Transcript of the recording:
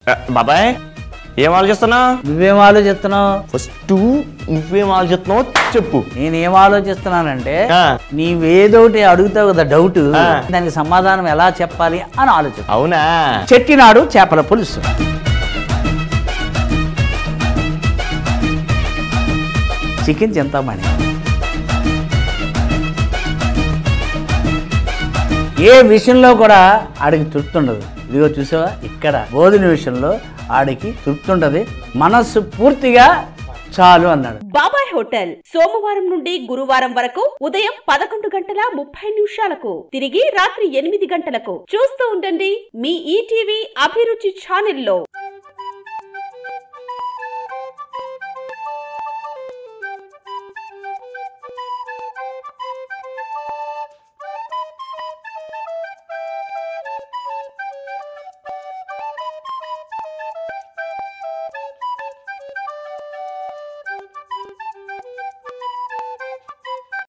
బాబాయ్ ఏం ఆలోచిస్తున్నా నువ్వేం ఆలోచిస్తున్నావు ఫస్ట్ నువ్వేం ఆలోచిస్తున్నావు చెప్పు నేనేం ఆలోచిస్తున్నానంటే ఆ. నీవేదోటి అడుగుతావు కదా డౌట్ ఆ. దానికి సమాధానం ఎలా చెప్పాలి అని ఆలోచన అవునా చెట్టినాడు చేపల పులుసు చికెన్ చింతామణి ఏ విషయంలో కూడా ఆడికి తృప్తి ఉండదు ఇదిగో చూసావా ఇక్కడ భోజన విషయంలో ఆడికి తృప్తి ఉండదు మనస్సు పూర్తిగా చాలు అన్నాడు బాబాయ్ హోటల్ సోమవారం నుండి గురువారం వరకు ఉదయం పదకొండు గంటల ముప్పై నిమిషాలకు తిరిగి రాత్రి ఎనిమిది గంటలకు చూస్తూ ఉండండి మీ ఈటీవీ అభిరుచి ఛానల్లో